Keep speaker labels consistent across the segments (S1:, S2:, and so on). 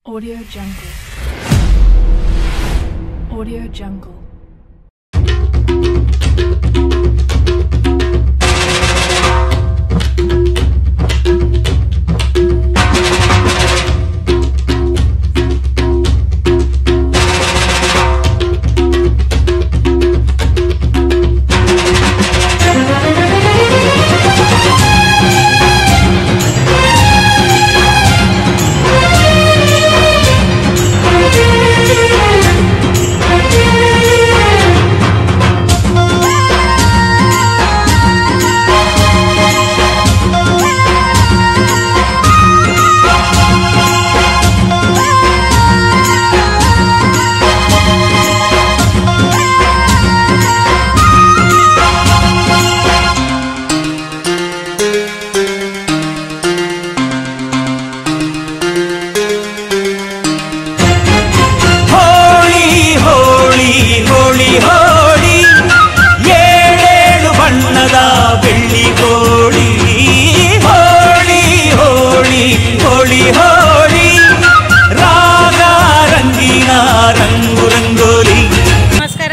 S1: Audio Jungle. Audio Jungle.
S2: Holi Holi Holi Holi ಏಳೇಳು ಬಣ್ಣದ ಬೆಳ್ಳಿ ಹೋಳಿ ಹೋಳಿ ಹೋಳಿ ಹೋಳಿ ಹೋಳಿ ರಾಗ ರಂಗಿನ ರಂಗು ರಂಗೋಲಿ
S3: ನಮಸ್ಕಾರ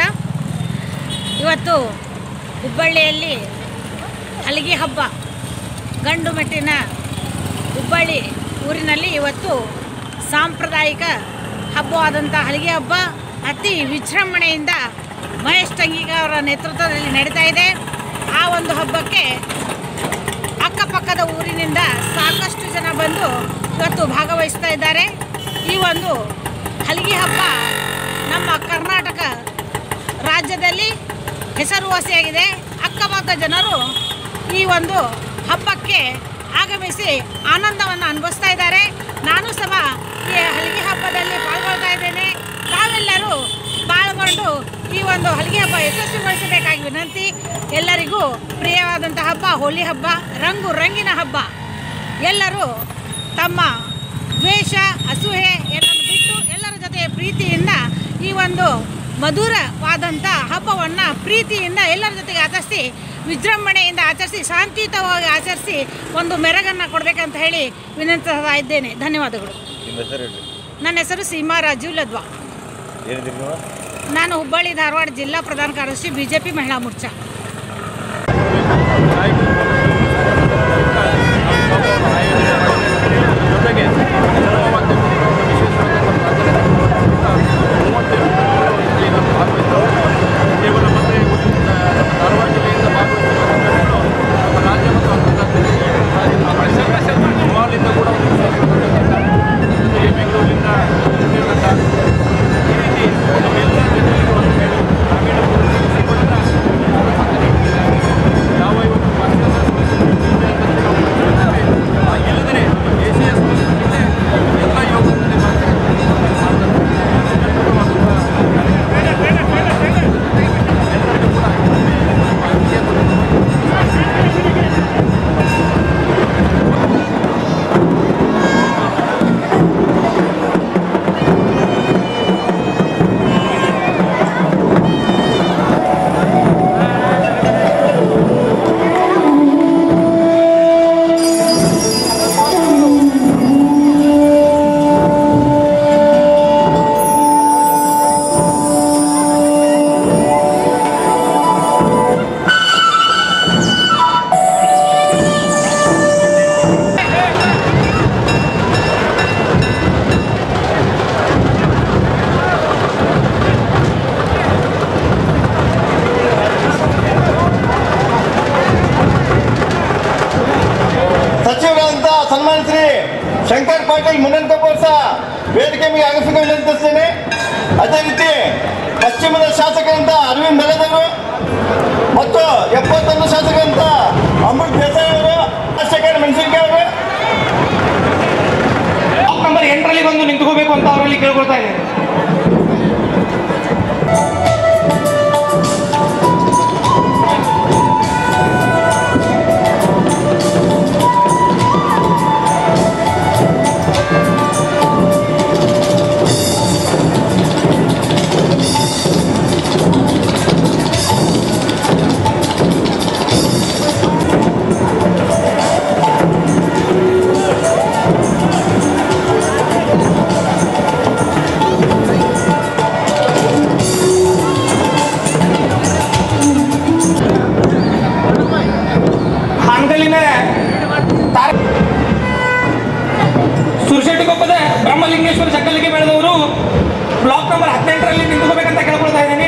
S3: ಇವತ್ತು ಹುಬ್ಬಳ್ಳಿಯಲ್ಲಿ ಹಲಗಿ ಹಬ್ಬ ಗಂಡು ಮೆಟ್ಟಿನ ಹುಬ್ಬಳ್ಳಿ ಊರಿನಲ್ಲಿ ಇವತ್ತು ಸಾಂಪ್ರದಾಯಿಕ ಹಬ್ಬವಾದಂಥ ಹಲಗೆ ಹಬ್ಬ ಅತಿ ವಿಜೃಂಭಣೆಯಿಂದ ಮಹೇಶ್ ಟಂಗಿಗ ಅವರ ನೇತೃತ್ವದಲ್ಲಿ ನಡೀತಾ ಇದೆ ಆ ಒಂದು ಹಬ್ಬಕ್ಕೆ ಅಕ್ಕಪಕ್ಕದ ಊರಿನಿಂದ ಸಾಕಷ್ಟು ಜನ ಬಂದು ಇವತ್ತು ಭಾಗವಹಿಸ್ತಾ ಇದ್ದಾರೆ ಈ ಒಂದು ಹಲಗಿ ಹಬ್ಬ ನಮ್ಮ ಕರ್ನಾಟಕ ರಾಜ್ಯದಲ್ಲಿ ಹೆಸರುವಾಸಿಯಾಗಿದೆ ಅಕ್ಕಪಕ್ಕ ಜನರು ಈ ಒಂದು ಹಬ್ಬಕ್ಕೆ ಆಗಮಿಸಿ ಆನಂದವನ್ನು ಅನುಭವಿಸ್ತಾ ಇದ್ದಾರೆ ನಾನು ಸಹ ಈ ಹಲಗೆ ಹಬ್ಬದಲ್ಲಿ ಪಾಲ್ಗೊಳ್ತಾ ಇದ್ದೇನೆ ತಾವೆಲ್ಲರೂ ಪಾಲ್ಗೊಂಡು ಈ ಒಂದು ಹಲಗೆ ಹಬ್ಬ ಯಶಸ್ವಿಗೊಳಿಸಬೇಕಾಗಿ ವಿನಂತಿ ಎಲ್ಲರಿಗೂ ಪ್ರಿಯವಾದಂಥ ಹಬ್ಬ ಹೋಳಿ ಹಬ್ಬ ರಂಗು ರಂಗಿನ ಹಬ್ಬ ಎಲ್ಲರೂ ತಮ್ಮ ದ್ವೇಷ ಅಸೂಹೆ ಎಲ್ಲನ್ನು ಬಿಟ್ಟು ಎಲ್ಲರ ಜೊತೆ ಪ್ರೀತಿಯಿಂದ ಈ ಒಂದು ಮಧುರವಾದಂಥ ಹಬ್ಬವನ್ನು ಪ್ರೀತಿಯಿಂದ ಎಲ್ಲರ ಜೊತೆಗೆ ಆಚರಿಸಿ ವಿಜೃಂಭಣೆಯಿಂದ ಆಚರಿಸಿ ಶಾಂತಿಯುತವಾಗಿ ಆಚರಿಸಿ ಒಂದು ಮೆರಗನ್ನು ಕೊಡಬೇಕಂತ ಹೇಳಿ ವಿನಂತಿಸ್ತಾ ಇದ್ದೇನೆ ಧನ್ಯವಾದಗಳು
S4: ನಿಮ್ಮ ಹೆಸರು ಹೇಳಿ
S3: ನನ್ನ ಹೆಸರು ಸೀಮಾ ರಾಜು ಲದ್ವಾ
S4: ಏನಿದ್ದೀರಿ ನೀವು
S3: ನಾನು ಹುಬ್ಬಳ್ಳಿ ಧಾರವಾಡ ಜಿಲ್ಲಾ ಪ್ರಧಾನ ಕಾರ್ಯದರ್ಶಿ ಬಿ ಜೆ ಪಿ ಮಹಿಳಾ ಮೋರ್ಚಾ
S5: ಜೊತೆಗೆ ಮತ್ತು ಕೇವಲ ಮತ್ತೆ ಧಾರವಾಡ ಜಿಲ್ಲೆಯಿಂದ ಭಾಗವಹಿಸಿರುವ ನಮ್ಮ ರಾಜ್ಯ ಮತ್ತು ಅಂತರ್ಜಾತೀಯ ಸುಮಾರಿಂದ ಕೂಡ ಒಂದು ಜೊತೆಗೆ ಬೆಂಗಳೂರಿನಿಂದ ಉದ್ಯೋಗದ ಈ ರೀತಿ ನಮ್ಮೆಲ್ಲ ಜನರಿಗೆ ಒಂದು ಗ್ರಾಮೀಣ ಸಿಗೋಣ ಯಾವ ಇವತ್ತು ಭಾರತದ ಸಂಸ್ಕೃತಿ ಇದೆ ಅಂತ ನಾವು ನೋಡ್ತೇವೆ. ಆ ಇಲ್ಲದೇ ದೇಶೀಯ ಸಂಸ್ಕೃತಿಯಲ್ಲೇ ಎಲ್ಲ ಯೋಗದಲ್ಲಿ
S6: ಸಚಿವರಾದಂತ ಸನ್ಮಾನ ಶ್ರೀ ಶಂಕರ್ ಪಾಟೀಲ್ ಮುನಂತಪುರ ಸಹ ವೇದಿಕೆ ಮೇಲೆ ಆಗಮಿಸಲು ವಿನಂತಿಸ್ತೇನೆ ಅದೇ ರೀತಿ ಪಶ್ಚಿಮದ ಶಾಸಕರಂತ ಅರವಿಂದ್ ಬೆಳದವರು ಮತ್ತು ಎಪ್ಪತ್ತೊಂದು ಶಾಸಕರಂತ ಅಮೃತ್ ದೇಸಾಯಿ ಅವರು ರಾಜಶೇಖರ್ ಮೆಣಸಿನ್ಕಾಯಿ ಅವರು
S7: ಬ್ಲಾಕ್ ನಂಬರ್ ಎಂಟರಲ್ಲಿ ಬಂದು ನಿಂತ್ಕೋಬೇಕು ಅಂತ ಅವರಲ್ಲಿ ಕೇಳ್ಕೊಳ್ತಾ ಇದ್ದೇನೆ
S6: ಿ
S7: ಮಹಾಲಿಂಗೇಶ್ವರ ಜಗ್ಗಲಿಗೆ ಬೆಳೆದವರು ಬ್ಲಾಕ್ ನಂಬರ್ ಹದಿನೆಂಟರಲ್ಲಿ ನಿಂತ್ಕೋಬೇಕಂತ ಕೇಳ್ಕೊಳ್ತಾ ಇದ್ದೀನಿ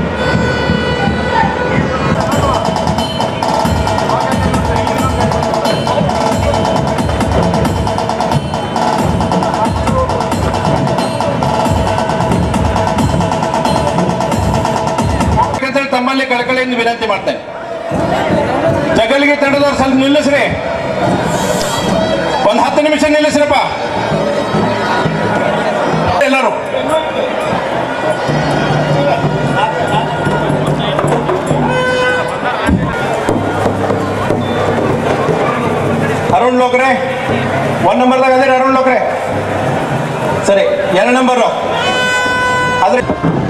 S5: ಯಾಕಂತೇಳಿ ತಮ್ಮಲ್ಲಿ ಕಳಕಳಿಯಿಂದ ವಿನಂತಿ ಮಾಡ್ತೇನೆ ಜಗಲಿಗೆ ತಂಡದವ್ರು ಸ್ವಲ್ಪ ನಿಲ್ಲಿಸ್ರಿ ಒಂದು ಹತ್ತು ನಿಮಿಷ ನಿಲ್ಲಿಸ್ರಪ್ಪ ಎಲ್ಲರೂ ಅರುಣ್ ಲೋಕ್ರೆ ಒನ್ ನಂಬರ್ದಾಗ ಅದೇ ಅರುಣ್ ಲೋಕ್ರೆ ಸರಿ ಎರಡು ನಂಬರು ಆದ್ರೆ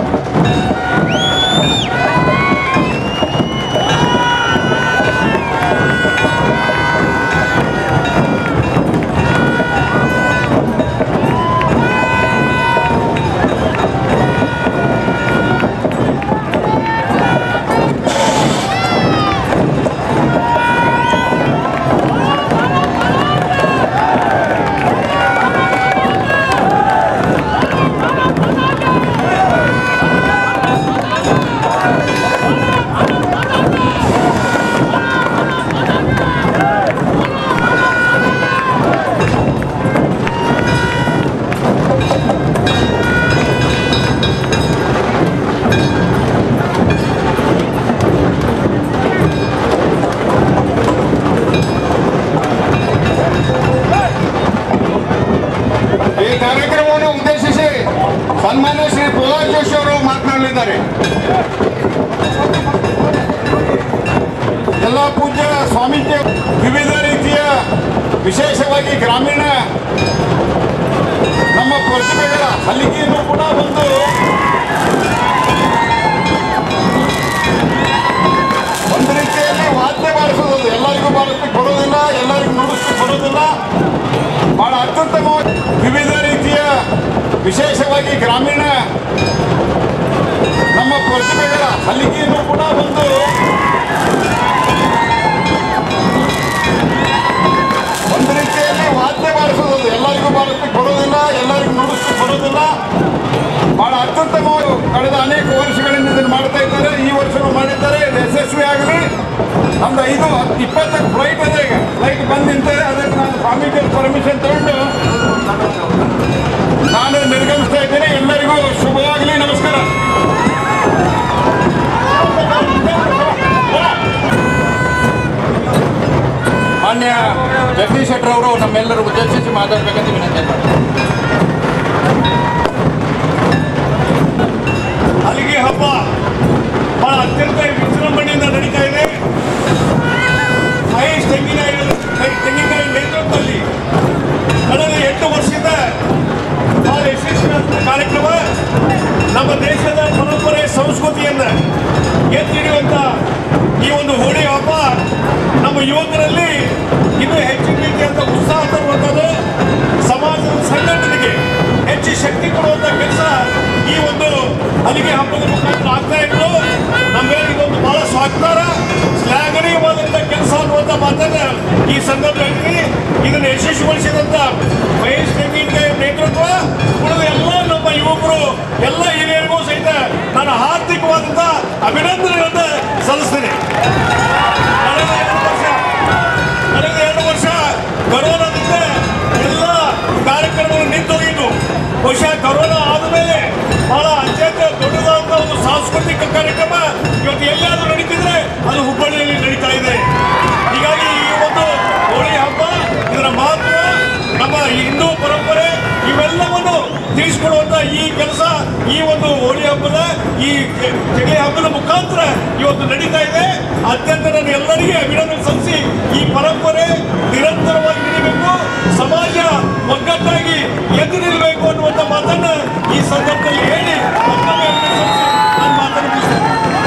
S6: ಈ ಕಾರ್ಯಕ್ರಮವನ್ನು ಉದ್ದೇಶಿಸಿ ಸನ್ಮಾನ್ಯ ಶ್ರೀ ಪ್ರಹ್ಲಾದ್ ಜೋಶಿ ಅವರು ಮಾತನಾಡಲಿದ್ದಾರೆ ಎಲ್ಲ ಪೂಜ್ಯ ಸ್ವಾಮೀಜಿ ವಿವಿಧ ರೀತಿಯ ವಿಶೇಷವಾಗಿ ಗ್ರಾಮೀಣ ನಮ್ಮ ಪ್ರತಿಭೆಗಳ ಹಲಿಗೆಯನ್ನು ಕೂಡ ಒಂದು ಒಂದು ರೀತಿಯಲ್ಲಿ ವಾದ್ಯ ಬಾರಿಸೋದು ಎಲ್ಲರಿಗೂ ಬಾರಿಸ್ಲಿಕ್ಕೆ ಬರೋದಿಲ್ಲ ಎಲ್ಲರಿಗೂ ನುಡಿಸ್ಲಿಕ್ಕೆ ಬರೋದಿಲ್ಲ ಬಹಳ ಅತ್ಯುತ್ತಮವಾಗಿ ವಿವಿಧ ರೀತಿಯ ವಿಶೇಷವಾಗಿ ಗ್ರಾಮೀಣ ನಮ್ಮ ಪ್ರತಿಭೆಗಳ ಹಲಿಗೆಯನ್ನು ಕೂಡ ಒಂದು ಒಂದು ರೀತಿಯಲ್ಲಿ ವಾದ್ಯ ಬಾರಿಸೋದು ಎಲ್ಲರಿಗೂ ಬಾರಿಸ್ಲಿಕ್ಕೆ ಬರೋದಿಲ್ಲ ಎಲ್ಲರಿಗೂ ನುಡಿಸ್ಲಿಕ್ಕೆ ಬರೋದಿಲ್ಲ ಬಹಳ ಅತ್ಯುತ್ತಮವಾಗಿ ಕಳೆದ ಅನೇಕ ವರ್ಷಗಳಿಂದ ಇದನ್ನು ಮಾಡ್ತಾ ಇದ್ದಾರೆ ಈ ವರ್ಷನೂ ಮಾಡಿದ್ದಾರೆ ಇದು ಯಶಸ್ವಿ ಆಗಲಿ ನಮ್ದು ಐದು ಇಪ್ಪತ್ತಕ್ಕೆ ಫ್ಲೈಟ್ ಇದೆ ಈಗ ಫ್ಲೈಟ್ ಬಂದು ನಿಂತಿದೆ ಅದಕ್ಕೆ ನಾನು ಸ್ವಾಮೀಜಿ ಪರ್ಮಿಷನ್ ತಗೊಂಡು ನಾನು ನಿರ್ಗಮಿಸ್ತಾ ಇದ್ದೇನೆ ಎಲ್ಲರಿಗೂ ಶುಭವಾಗಲಿ ನಮಸ್ಕಾರ ಮಾನ್ಯ ಜಗದೀಶ್ ಶೆಟ್ಟರ್ ಅವರು ನಮ್ಮೆಲ್ಲರೂ ಉದ್ದೇಶಿಸಿ ಮಾತಾಡಬೇಕಂತ ವಿನಂತಿ ಮಾಡ್ತೀನಿ
S8: ಹಲಿಗೆ ಹಬ್ಬ ಬಹಳ ಅತ್ಯಂತ ವಿಜೃಂಭಣೆಯಿಂದ ನಡೀತಾ ಇದೆ ಮಹೇಶ್ ತೆಂಗಿನಕಾಯಿ ತೆಂಗಿನಕಾಯಿ ನೇತೃತ್ವದಲ್ಲಿ ಕಳೆದ ಎಂಟು ವರ್ಷದಿಂದ ಬಹಳ ಯಶಸ್ವಿ ಕಾರ್ಯಕ್ರಮ ನಮ್ಮ ದೇಶದ ಪರಂಪರೆ ಸಂಸ್ಕೃತಿಯನ್ನ ಎತ್ತಿಡಿಯುವಂತ ಈ ಒಂದು ಹೋಳಿ ಹಬ್ಬ ನಮ್ಮ ಯುವಕರಲ್ಲಿ ಇನ್ನೂ ಹೆಚ್ಚಿನ ರೀತಿಯಾದ ಉತ್ಸಾಹ ತರುವಂಥದ್ದು ಸಮಾಜದ ಸಂಘಟನೆಗೆ ಹೆಚ್ಚು ಶಕ್ತಿ ಕೊಡುವಂತ ಕೆಲಸ ಈ ಒಂದು ಅಲ್ಲಿಗೆ ಹಬ್ಬದ ಮುಖಾಂತರ ಆಗ್ತಾ ಇತ್ತು ನಮ್ಮೇಲೆ ಇದೊಂದು ಬಹಳ ಸ್ವಾಗತಾರ ಶ್ಲಾಘನೀಯವಾದಂತ ಕೆಲಸ ಅನ್ನುವಂಥ ಮಾತನ್ನ ಈ ಸಂದರ್ಭದಲ್ಲಿ ಇದನ್ನು ಯಶಸ್ವಿಗೊಳಿಸಿದಂತ ಮಹೇಶ್ ತೆಂಗಿನಕಾಯಿ ನೇತೃತ್ವ ಉಳಿದ ಎಲ್ಲ ನಮ್ಮ ಯುವಕರು ಎಲ್ಲ ಹಿರಿಯರಿಗೂ ಸಹಿತ ನಾನು ಹಾರ್ದಿಕವಾದಂತ ಅಭಿನಂದನೆಗಳನ್ನ ಸಲ್ಲಿಸ್ತೇನೆ ಕಳೆದ ಎರಡು ವರ್ಷ ಕಳೆದ ಎರಡು ವರ್ಷ ಕರೋನಾದಿಂದ ಎಲ್ಲ ಕಾರ್ಯಕ್ರಮಗಳು ನಿಂತೋಗಿದ್ದು ಬಹುಶಃ ಕರೋನಾ ಆದಮೇಲೆ ಬಹಳ ಅತ್ಯಂತ ದೊಡ್ಡದಾದಂಥ ಒಂದು ಸಾಂಸ್ಕೃತಿಕ ಕಾರ್ಯಕ್ರಮ ಇವತ್ತು ಎಲ್ಲಾದ್ರೂ ನಡೀತಿದ್ರೆ ಅದು ಹುಬ್ಬಳ್ಳಿಯಲ್ಲಿ ನಡೀತಾ ಇದೆ ಹೀಗಾಗಿ ಈ ಒಂದು ಹೋಳಿ ಹಬ್ಬ ಇದರ ಮಹತ್ವ ನಮ್ಮ ಹಿಂದೂ ಪರಂಪರೆ ಇವೆಲ್ಲವನ್ನು ತಿಳಿಸ್ಕೊಡುವಂತ ಈ ಕೆಲಸ ಈ ಒಂದು ಹೋಳಿ ಹಬ್ಬದ ಈ ಜಗಲಿ ಹಬ್ಬದ ಮುಖಾಂತರ ಇವತ್ತು ನಡೀತಾ ಇದೆ ಅತ್ಯಂತ ನಾನು ಎಲ್ಲರಿಗೆ ಅಭಿನಂದನೆ ಸಲ್ಲಿಸಿ ಈ ಪರಂಪರೆ ನಿರಂತರವಾಗಿ ನಡೀಬೇಕು ಸಮಾಜ ಒಗ್ಗಟ್ಟಾಗಿ ಎದ್ದು ನಿಲ್ಲಬೇಕು ಅನ್ನುವಂಥ ಮಾತನ್ನ ಈ ಸಂದರ್ಭದಲ್ಲಿ ಹೇಳಿ ಮತ್ತೊಮ್ಮೆ ಅಭಿನಂದನೆ ಸಲ್ಲಿಸಿ ನನ್ನ ಮಾತನ್ನು ಮುಗಿಸ್ತೇನೆ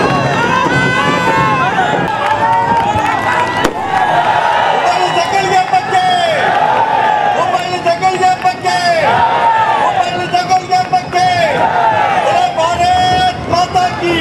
S6: ಹುಬ್ಬಳ್ಳಿ ಜಗ್ಗಲ್ಗೆ ಹಬ್ಬಕ್ಕೆ ಹುಬ್ಬಳ್ಳಿ ಜಗ್ಗಲ್ಗೆ ಹಬ್ಬಕ್ಕೆ ಹುಬ್ಬಳ್ಳಿ ಜಗ್ಗಲ್ಗೆ ಹಬ್ಬಕ್ಕೆ ಜೈ ಭಾರತ್ ಮಾತಾ ಕಿ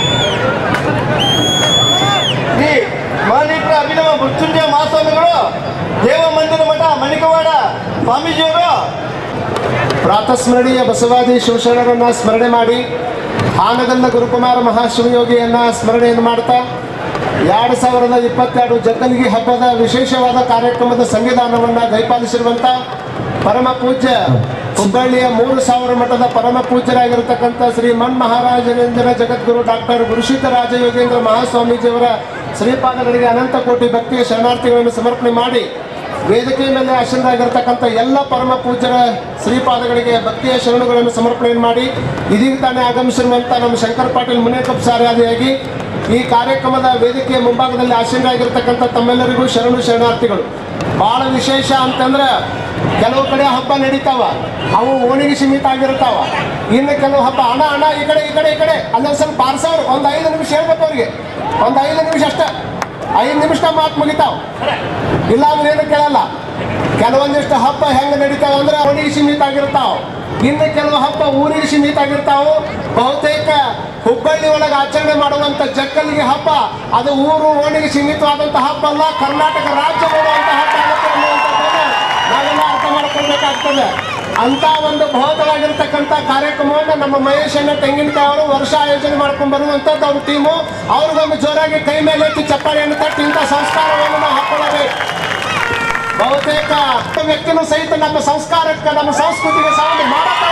S6: ಈ ಮಾಲೀಕರ ಅಭಿನವ ಮೃತ್ಯುಂಜಯ ಮಹಾಸ್ವಾಮಿಗಳು ದೇವ ಮಂದಿರ ಮಠ ಮಣಿಕವಾಡ ಸ್ವಾಮೀಜಿಯವರು
S9: ಪ್ರಾತಸ್ಮರಣೀಯ ಬಸವಾದಿ ಶಿವಶರಣರನ್ನ ಸ್ಮರಣೆ ಮಾಡಿ ಆನಗಂದ ಗುರುಕುಮಾರ ಮಹಾಶಿವಯೋಗಿಯನ್ನ ಸ್ಮರಣೆಯನ್ನು ಮಾಡ್ತಾ ಎರಡು ಸಾವಿರದ ಇಪ್ಪತ್ತೆರಡು ಜಗ್ಗಲಿಗಿ ಹಬ್ಬದ ವಿಶೇಷವಾದ ಕಾರ್ಯಕ್ರಮದ ಸಂವಿಧಾನವನ್ನು ದಯಪಾಲಿಸಿರುವಂಥ ಪರಮ ಪೂಜ್ಯ ಹುಬ್ಬಳ್ಳಿಯ ಮೂರು ಸಾವಿರ ಮಠದ ಪರಮ ಪೂಜ್ಯರಾಗಿರತಕ್ಕಂಥ ಶ್ರೀ ಮನ್ ಮಹಾರಾಜೇಂದ್ರ ಜಗದ್ಗುರು ಡಾಕ್ಟರ್ ಗುರುಶೀತ ರಾಜಯೋಗೇಂದ್ರ ಮಹಾಸ್ವಾಮೀಜಿಯವರ ಶ್ರೀಪಾದಗಳಿಗೆ ಅನಂತ ಕೋಟಿ ಭಕ್ತಿಯ ಶರಣಾರ್ಥಿಗಳನ್ನು ಸಮರ್ಪಣೆ ಮಾಡಿ ವೇದಿಕೆ ಮೇಲೆ ಆಶೀನರಾಗಿರ್ತಕ್ಕಂಥ ಎಲ್ಲ ಪರಮ ಪೂಜ್ಯರ ಶ್ರೀಪಾದಗಳಿಗೆ ಭಕ್ತಿಯ ಶರಣುಗಳನ್ನು ಸಮರ್ಪಣೆ ಮಾಡಿ ಇದೀಗ ತಾನೇ ಆಗಮಿಸಿರುವಂಥ ನಮ್ಮ ಶಂಕರ್ ಪಾಟೀಲ್ ಮುನೇಕಪ್ ಸಾರಾದಿಯಾಗಿ ಈ ಕಾರ್ಯಕ್ರಮದ ವೇದಿಕೆಯ ಮುಂಭಾಗದಲ್ಲಿ ಆಶೀನರಾಗಿರ್ತಕ್ಕಂಥ ತಮ್ಮೆಲ್ಲರಿಗೂ ಶರಣು ಶರಣಾರ್ಥಿಗಳು ಬಹಳ ವಿಶೇಷ ಅಂತಂದ್ರೆ ಕೆಲವು ಕಡೆ ಹಬ್ಬ ನಡೀತಾವ ಅವು ಓಣಿಗೆ ಸೀಮಿತ ಆಗಿರ್ತಾವ ಇನ್ನು ಕೆಲವು ಹಬ್ಬ ಹಣ ಹಣ ಈ ಕಡೆ ಈ ಕಡೆ ಈ ಕಡೆ ಅಲ್ಲೊಂದು ಸ್ವಲ್ಪ ಪಾರ್ಸವ್ರು ಒಂದು ಐದು ನಿಮಿಷ ಹೇಳ್ಬೇಕು ಅವ್ರಿಗೆ ಒಂದು ಐದು ನಿಮಿಷ ಅಷ್ಟೇ ಐದು ನಿಮಿಷ ಮಾತು ಮುಗಿತಾವ ಇಲ್ಲ ಅಂದ್ರೆ ಏನು ಕೇಳಲ್ಲ ಕೆಲವೊಂದಿಷ್ಟು ಹಬ್ಬ ಹೆಂಗೆ ನಡೀತಾವ ಅಂದ್ರೆ ಓಣಿಗೆ ಸೀಮಿತ ಆಗಿರ್ತಾವ ಇನ್ನು ಕೆಲವು ಹಬ್ಬ ಊರಿಗೆ ಸೀಮಿತ ಆಗಿರ್ತಾವು ಬಹುತೇಕ ಹುಬ್ಬಳ್ಳಿ ಒಳಗೆ ಆಚರಣೆ ಮಾಡುವಂತ ಜಕ್ಕಲಿಗೆ ಹಬ್ಬ ಅದು ಊರು ಓಣಿಗೆ ಸೀಮಿತವಾದಂಥ ಹಬ್ಬ ಅಲ್ಲ ಕರ್ನಾಟಕ ರಾಜ್ಯ ಮಾಡುವಂಥ ಹಬ್ಬ ಆಗುತ್ತೆ ಅನ್ನುವಂಥದ್ದನ್ನ ನಾವೆಲ್ಲ ಅರ್ಥ ಮಾಡ್ಕೊಳ್ಬೇಕಾಗ್ತದೆ ಅಂತ ಒಂದು ಬೃಹತ್ತವಾಗಿರ್ತಕ್ಕಂಥ ಕಾರ್ಯಕ್ರಮವನ್ನು ನಮ್ಮ ಮಹೇಶ್ ಅಣ್ಣ ತೆಂಗಿನಕಾಯಿ ಅವರು ವರ್ಷ ಆಯೋಜನೆ ಮಾಡ್ಕೊಂಡು ಬರುವಂಥದ್ದು ಅವ್ರ ಟೀಮು ಅವ್ರಿಗೊಮ್ಮೆ ಜೋರಾಗಿ ಕೈ ಮೇಲೆ ಎತ್ತಿ ಚಪ್ಪಾಳೆಯನ್ನು ತಟ್ಟಿ ಇಂಥ ಸಂಸ್ಕಾರವನ್ನು ನಾವು ಹಾಕೊಳ್ಳಬೇಕು ಬಹುತೇಕ ವ್ಯಕ್ತಿನೂ ಸಹಿತ ನಮ್ಮ ಸಂಸ್ಕಾರಕ್ಕೆ ನಮ್ಮ ಸಂಸ್ಕೃತಿಗೆ ಸಾಧನೆ ಮಾಡತ್ತವ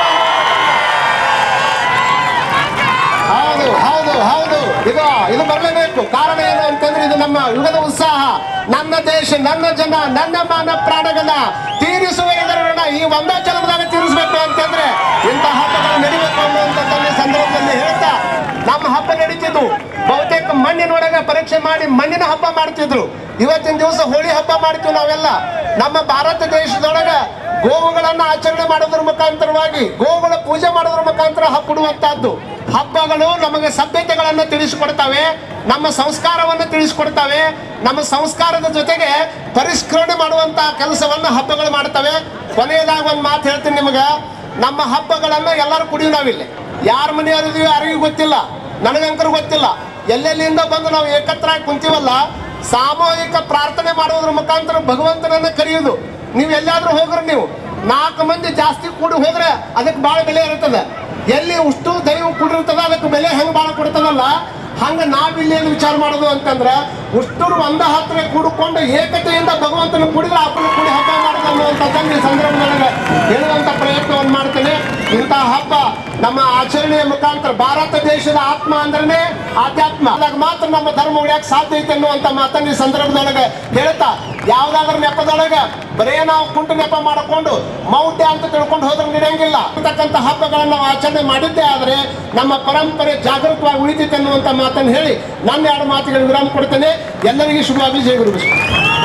S9: ಹೌದು ಹೌದು ಹೌದು ಇದು ಇದು ಬರಲೇಬೇಕು ಕಾರಣ ಏನು ಅಂತಂದ್ರೆ ಇದು ನಮ್ಮ ಯುಗದ ಉತ್ಸಾಹ ನನ್ನ ದೇಶ ನನ್ನ ಜನ ನನ್ನ ಮಾನ ಪ್ರಾಣಗಳ ತೀರಿಸುವ ಇದರ ಋಣ ಈ ಒಂದೇ ಜನ್ಮದಾಗ ತೀರಿಸಬೇಕು ಅಂತಂದ್ರೆ ಇಂಥ ಹಬ್ಬಗಳು ನಡಿಬೇಕು ಅನ್ನುವಂಥದ್ದನ್ನು ಈ ಸಂದರ್ಭದಲ್ಲಿ ಹೇಳ್ತಾ ನಮ್ಮ ಹಬ್ಬ ನಡೀತಿದ್ವು ಬಹುತೇಕ ಮಣ್ಣಿನೊಳಗೆ ಪರೀಕ್ಷೆ ಮಾಡಿ ಮಣ್ಣಿನ ಹಬ್ಬ ಮಾಡ್ತಿದ್ರು ಇವತ್ತಿನ ದಿವಸ ಹೋಳಿ ಹಬ್ಬ ಮಾಡ್ತೀವಿ ನಾವೆಲ್ಲ ನಮ್ಮ ಭಾರತ ದೇಶದೊಳಗ ಗೋವುಗಳನ್ನ ಆಚರಣೆ ಮಾಡೋದ್ರ ಮುಖಾಂತರವಾಗಿ ಗೋವುಗಳ ಪೂಜೆ ಮಾಡೋದ್ರ ಮುಖಾಂತರ ಹಬ್ಬಿಡುವಂತಹದ್ದು ಹಬ್ಬಗಳು ನಮಗೆ ಸಭ್ಯತೆಗಳನ್ನ ತಿಳಿಸಿಕೊಡ್ತವೆ ನಮ್ಮ ಸಂಸ್ಕಾರವನ್ನು ತಿಳಿಸಿಕೊಡ್ತವೆ ನಮ್ಮ ಸಂಸ್ಕಾರದ ಜೊತೆಗೆ ಪರಿಷ್ಕರಣೆ ಮಾಡುವಂತ ಕೆಲಸವನ್ನ ಹಬ್ಬಗಳು ಮಾಡ್ತವೆ ಕೊನೆಯದಾಗ ಒಂದು ಮಾತು ಹೇಳ್ತೀನಿ ನಿಮಗೆ ನಮ್ಮ ಹಬ್ಬಗಳನ್ನ ಎಲ್ಲರೂ ಕುಡಿಯೋ ನಾವಿಲ್ಲಿ ಯಾರ ಮನೆಯವ್ರು ಇದೀವಿ ಯಾರಿಗೂ ಗೊತ್ತಿಲ್ಲ ನನಗಂಕರು ಗೊತ್ತಿಲ್ಲ ಎಲ್ಲೆಲ್ಲಿಂದ ಬಂದು ನಾವು ಏಕತ್ರ ಆಗಿ ಕುಂತೀವಲ್ಲ ಸಾಮೂಹಿಕ ಪ್ರಾರ್ಥನೆ ಮಾಡೋದ್ರ ಮುಖಾಂತರ ಭಗವಂತನನ್ನ ಕರೆಯುವುದು ನೀವು ಎಲ್ಲಾದ್ರೂ ಹೋಗ್ರಿ ನೀವು ನಾಲ್ಕು ಮಂದಿ ಜಾಸ್ತಿ ಕೂಡಿ ಹೋದ್ರೆ ಅದಕ್ಕೆ ಭಾಳ ಬೆಲೆ ಇರ್ತದೆ ಎಲ್ಲಿ ಉಷ್ಟು ದೈವ ಕೂಡಿರ್ತದ ಅದಕ್ಕೆ ಬೆಲೆ ಹೆಂಗ್ ಭಾಳ ಕೊಡ್ತದಲ್ಲ ಹಂಗ ನಾವಿಲ್ಲಿ ಏನು ವಿಚಾರ ಮಾಡೋದು ಅಂತಂದ್ರೆ ಉಷ್ಟರು ಒಂದ ಹತ್ರ ಕೂಡಿಕೊಂಡು ಏಕತೆಯಿಂದ ಭಗವಂತನ ಕುಡಿದ್ರೆ ಹಬ್ಬನ ಕೂಡಿ ಹಬ್ಬ ಮಾಡೋದು ಅನ್ನುವಂಥದ್ದನ್ನು ಈ ಸಂದರ್ಭದೊಳಗೆ ಹೇಳುವಂತ ಪ್ರಯತ್ನವನ್ನು ಮಾಡ್ತೇನೆ ಇಂತಹ ಹಬ್ಬ ನಮ್ಮ ಆಚರಣೆಯ ಮುಖಾಂತರ ಭಾರತ ದೇಶದ ಆತ್ಮ ಅಂದ್ರೆ ಆಧ್ಯಾತ್ಮ ಅದಾಗ ಮಾತ್ರ ನಮ್ಮ ಧರ್ಮ ಉಳಿಯಕ್ಕೆ ಸಾಧ್ಯ ಐತೆ ಅನ್ನುವಂಥ ಮಾತನ್ನ ಈ ಸಂದರ್ಭದೊಳಗೆ ಹೇಳ್ತಾ ಯಾವ್ದಾದ್ರ ನೆಪದೊಳಗೆ ಬರೇ ನಾವು ಕುಂಟು ನೆಪ ಮಾಡಿಕೊಂಡು ಮೌಢ್ಯ ಅಂತ ತಿಳ್ಕೊಂಡು ಹೋದ್ರೆ ನಡೆಯಂಗಿಲ್ಲ ಅಂತಕ್ಕಂಥ ಹಬ್ಬಗಳನ್ನು ನಾವು ಆಚರಣೆ ಮಾಡಿದ್ದೇ ಆದ್ರೆ ನಮ್ಮ ಪರಂಪರೆ ಜಾಗೃತವಾಗಿ ಉಳಿತೈತೆ ಅನ್ನುವಂಥ ಮಾತನ್ನು ಹೇಳಿ ನನ್ನ ಎರಡು ಮಾತುಗಳಿಗೆ ವಿರಾಮ ಕೊಡ್ತೇನೆ ಎಲ್ಲರಿಗೂ ಶುಭವಾಗಿ ಜಯ ಗುರು ಬಸವ.